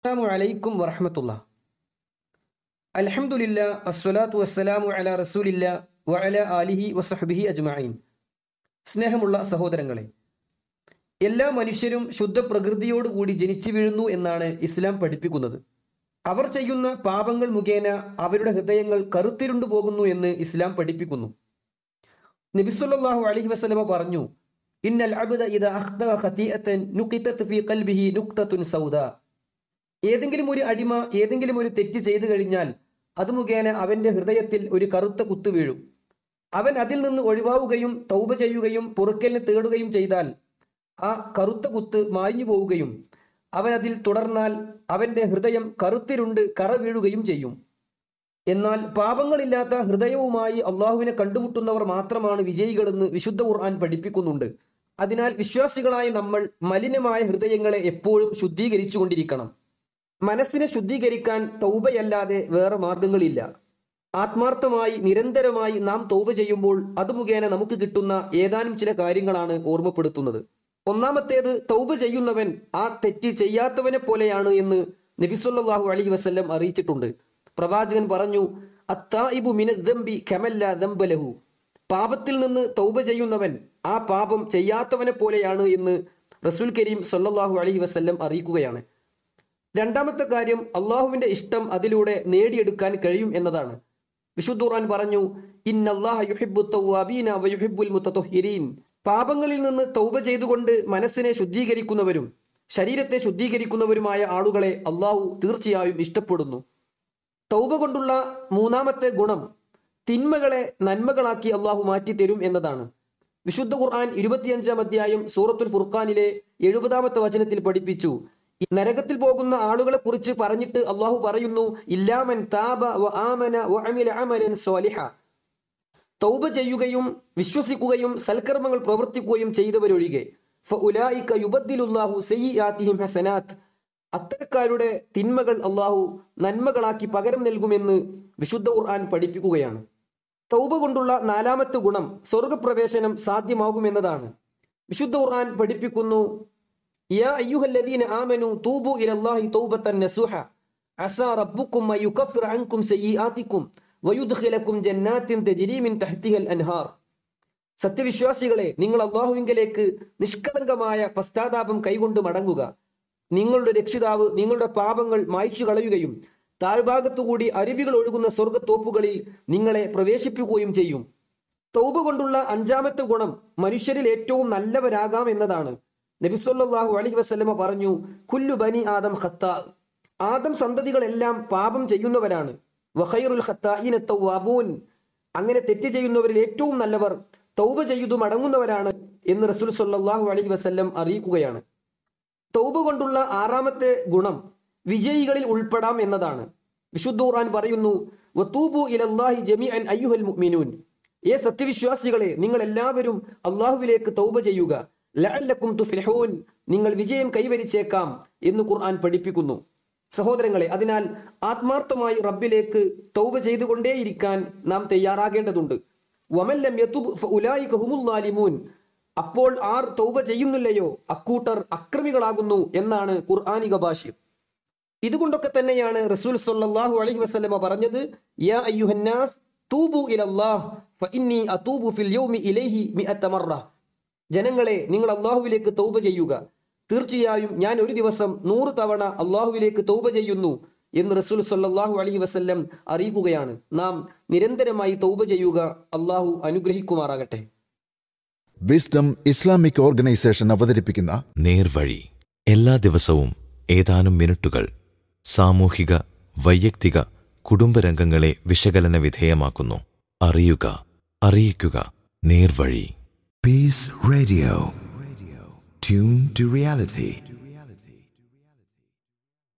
അസ്സാമു അലൈക്കും വറഹമത്തുള്ള അൽഹംദുലില്ല അസ്വലാത്തു വസ്സലാമു അല റസൂലില്ല വഅല ആലിഹി വസഹബിഹി അജ്മഈൻ സ്നേഹമുള്ള സഹോദരങ്ങളെ എല്ലാ മനുഷ്യരും ശുദ്ധ പ്രകൃതിയോടുകൂടി ജനിച്ചു വീഴുന്നു എന്നാണ് ഇസ്ലാം പഠിപ്പിക്കുന്നത് അവർ ചെയ്യുന്ന പാപങ്ങൾ മുഖേന അവരുടെ ഹൃദയങ്ങൾ കറുത്തിരുണ്ടു പോകുന്നു എന്ന് ഇസ്ലാം പഠിപ്പിക്കുന്നു നബിസ്വല്ലാഹു അലൈഹി വസല്ലമ പറഞ്ഞു ഇന്നൽ അബ്ദ ഇദാ അഖ്തഅ ഖതീഅതൻ നുഖിതത് ഫീ ഖൽബിഹി നുഖ്തത്തുൻ സൗദാ ഏതെങ്കിലും ഒരു അടിമ ഏതെങ്കിലും ഒരു തെറ്റ് ചെയ്തു കഴിഞ്ഞാൽ അത് മുഖേന അവന്റെ ഹൃദയത്തിൽ ഒരു കറുത്ത കുത്തു വീഴും അവൻ അതിൽ നിന്ന് ഒഴിവാവുകയും തൗബ ചെയ്യുകയും പൊറുക്കലിന് തേടുകയും ചെയ്താൽ ആ കറുത്ത കുത്ത് മാഞ്ഞു പോവുകയും അവൻ അതിൽ തുടർന്നാൽ അവന്റെ ഹൃദയം കറുത്തിരുണ്ട് കറ വീഴുകയും ചെയ്യും എന്നാൽ പാപങ്ങളില്ലാത്ത ഹൃദയവുമായി അള്ളാഹുവിനെ കണ്ടുമുട്ടുന്നവർ മാത്രമാണ് വിജയികളെന്ന് വിശുദ്ധ ഖുർആൻ പഠിപ്പിക്കുന്നുണ്ട് അതിനാൽ വിശ്വാസികളായ നമ്മൾ മലിനമായ ഹൃദയങ്ങളെ എപ്പോഴും ശുദ്ധീകരിച്ചുകൊണ്ടിരിക്കണം മനസ്സിനെ ശുദ്ധീകരിക്കാൻ തൗബയല്ലാതെ വേറെ മാർഗങ്ങളില്ല ആത്മാർത്ഥമായി നിരന്തരമായി നാം തൗബ ചെയ്യുമ്പോൾ അത് മുഖേന നമുക്ക് കിട്ടുന്ന ഏതാനും ചില കാര്യങ്ങളാണ് ഓർമ്മപ്പെടുത്തുന്നത് ഒന്നാമത്തേത് തൗബ ചെയ്യുന്നവൻ ആ തെറ്റ് ചെയ്യാത്തവനെ പോലെയാണ് എന്ന് നബിസുല്ലാഹു അലൈഹി വസല്ലം അറിയിച്ചിട്ടുണ്ട് പ്രവാചകൻ പറഞ്ഞു അത്തായിബു മിനദ്ദംബി കമല്ല ദംബലഹു പാപത്തിൽ നിന്ന് തൗബ ചെയ്യുന്നവൻ ആ പാപം ചെയ്യാത്തവനെ പോലെയാണ് എന്ന് റസൂൽ കരീം സല്ലല്ലാഹു അലൈഹി വസല്ലം അറിയിക്കുകയാണ് രണ്ടാമത്തെ കാര്യം അള്ളാഹുവിന്റെ ഇഷ്ടം അതിലൂടെ നേടിയെടുക്കാൻ കഴിയും എന്നതാണ് വിശുദ്ധ ഖുർആൻ പറഞ്ഞു ഇന്നല്ലാഹ യുഹിബ്ബു തവ്വാബീന വയുഹിബ്ബുൽ മുത്തത്തൊഹിരീൻ പാപങ്ങളിൽ നിന്ന് തൗബ ചെയ്തുകൊണ്ട് മനസ്സിനെ ശുദ്ധീകരിക്കുന്നവരും ശരീരത്തെ ശുദ്ധീകരിക്കുന്നവരുമായ ആളുകളെ അള്ളാഹു തീർച്ചയായും ഇഷ്ടപ്പെടുന്നു തൗബ കൊണ്ടുള്ള മൂന്നാമത്തെ ഗുണം തിന്മകളെ നന്മകളാക്കി അള്ളാഹു മാറ്റി തരും എന്നതാണ് വിശുദ്ധ ഖുർആൻ ഇരുപത്തിയഞ്ചാം അധ്യായം സൂറത്തുൽ ഫുർഖാനിലെ എഴുപതാമത്തെ വചനത്തിൽ പഠിപ്പിച്ചു നരകത്തിൽ പോകുന്ന ആളുകളെ കുറിച്ച് പറഞ്ഞിട്ട് അള്ളാഹു പറയുന്നു ഇല്ലാമൻ താബ വ ആമന വ അമില അമലൻ സ്വാലിഹ തൗബ ചെയ്യുകയും വിശ്വസിക്കുകയും സൽക്കർമ്മങ്ങൾ പ്രവർത്തിക്കുകയും ചെയ്തവരൊഴികെ ഫഉലായിക യുബദ്ദിലുല്ലാഹു സയ്യിആതിഹിം ഹസനാത്ത് അത്തരക്കാരുടെ തിന്മകൾ അള്ളാഹു നന്മകളാക്കി പകരം നൽകുമെന്ന് വിശുദ്ധ ഖുർആൻ പഠിപ്പിക്കുകയാണ് തൗബ കൊണ്ടുള്ള നാലാമത്തെ ഗുണം സ്വർഗപ്രവേശനം സാധ്യമാകുമെന്നതാണ് വിശുദ്ധ ഖുർആൻ പഠിപ്പിക്കുന്നു യാ അയ്യുഹല്ലദീന ആമനു തൂബു ഇലല്ലാഹി തൗബത്തൻ നസുഹ അസാ റബ്ബുക്കും അൻ യുകഫിറ അൻകും സയ്യിആതിക്കും വയുദ്ഖിലക്കും ജന്നാത്തിൻ തജ്രി മിൻ തഹ്തിഹൽ അൻഹാർ സത്യവിശ്വാസികളെ നിങ്ങൾ അള്ളാഹുവിങ്കലേക്ക് നിഷ്കളങ്കമായ പശ്ചാത്താപം കൈകൊണ്ട് മടങ്ങുക നിങ്ങളുടെ രക്ഷിതാവ് നിങ്ങളുടെ പാപങ്ങൾ മായ്ച്ചു കളയുകയും താഴ്ഭാഗത്തുകൂടി അരുവികൾ ഒഴുകുന്ന സ്വർഗത്തോപ്പുകളിൽ നിങ്ങളെ പ്രവേശിപ്പിക്കുകയും ചെയ്യും തൗബ കൊണ്ടുള്ള അഞ്ചാമത്തെ ഗുണം മനുഷ്യരിൽ ഏറ്റവും നല്ലവരാകാം എന്നതാണ് നബിസ്വല്ലാഹു അലൈഹി വസല്ലമ പറഞ്ഞു കുല്ലു ബനി ആദം ഖത്താ ആദം സന്തതികളെല്ലാം പാപം ചെയ്യുന്നവരാണ് വഖൈറുൽ ഖത്താഇന തവ്വാബൂൻ അങ്ങനെ തെറ്റ് ചെയ്യുന്നവരിൽ ഏറ്റവും നല്ലവർ തൗബ ചെയ്തു മടങ്ങുന്നവരാണ് എന്ന് റസൂൽ സല്ലല്ലാഹു അലൈഹി വസല്ലം അറിയിക്കുകയാണ് തൗബ കൊണ്ടുള്ള ആറാമത്തെ ഗുണം വിജയികളിൽ ഉൾപ്പെടാം എന്നതാണ് വിശുദ്ധ ഖുർആൻ പറയുന്നു വതൂബു ഇലല്ലാഹി ജമീഅൻ അയ്യുഹൽ മുഅ്മിനൂൻ ഏ സത്യവിശ്വാസികളെ നിങ്ങൾ എല്ലാവരും അള്ളാഹുവിലേക്ക് തൗബ ചെയ്യുക ലഅല്ലക്കും തുഫ്ലിഹൂൻ നിങ്ങൾ വിജയം കൈവരിച്ചേക്കാം എന്ന് ഖുർആൻ പഠിപ്പിക്കുന്നു സഹോദരങ്ങളെ അതിനാൽ ആത്മാർത്ഥമായി റബ്ബിലേക്ക് തൗബ ചെയ്തുകൊണ്ടേയിരിക്കാൻ നാം തയ്യാറാകേണ്ടതുണ്ട് വമല്ലം യതുബ് ഫഉലായിക ഹുമുൽ ലാലിമൂൻ അപ്പോൾ ആർ തൗബ ചെയ്യുന്നില്ലയോ അക്കൂട്ടർ അക്രമികളാകുന്നു എന്നാണ് ഖുർആാനിക ഭാഷ്യം ഇതുകൊണ്ടൊക്കെ തന്നെയാണ് റസൂൽ സല്ലല്ലാഹു അലൈഹി വസല്ലമ പറഞ്ഞത് യാ അയ്യുഹന്നാസ് തൂബു ഇലല്ലാഹ് ഫഇന്നി അതൂബു ഫിൽ യൗമി ഇലൈഹി മിഅത്ത മറ ജനങ്ങളെ നിങ്ങൾ അള്ളാഹുവിലേക്ക് തൗബ ചെയ്യുക തീർച്ചയായും ഞാൻ ഒരു ദിവസം നൂറ് തവണ അള്ളാഹുവിലേക്ക് തൗബ ചെയ്യുന്നു എന്ന് റസൂൽ സല്ലല്ലാഹു അലൈഹി വസല്ലം അറിയിക്കുകയാണ് നാം നിരന്തരമായി തൗബ ചെയ്യുക അള്ളാഹു അനുഗ്രഹിക്കുമാറാകട്ടെ വിസ്ഡം ഇസ്ലാമിക് ഓർഗനൈസേഷൻ അവതരിപ്പിക്കുന്ന നേർവഴി എല്ലാ ദിവസവും ഏതാനും മിനിറ്റുകൾ സാമൂഹിക വൈയക്തിക കുടുംബരംഗങ്ങളെ വിശകലന വിധേയമാക്കുന്നു അറിയുക അറിയിക്കുക നേർവഴി Peace Radio. Tune to reality.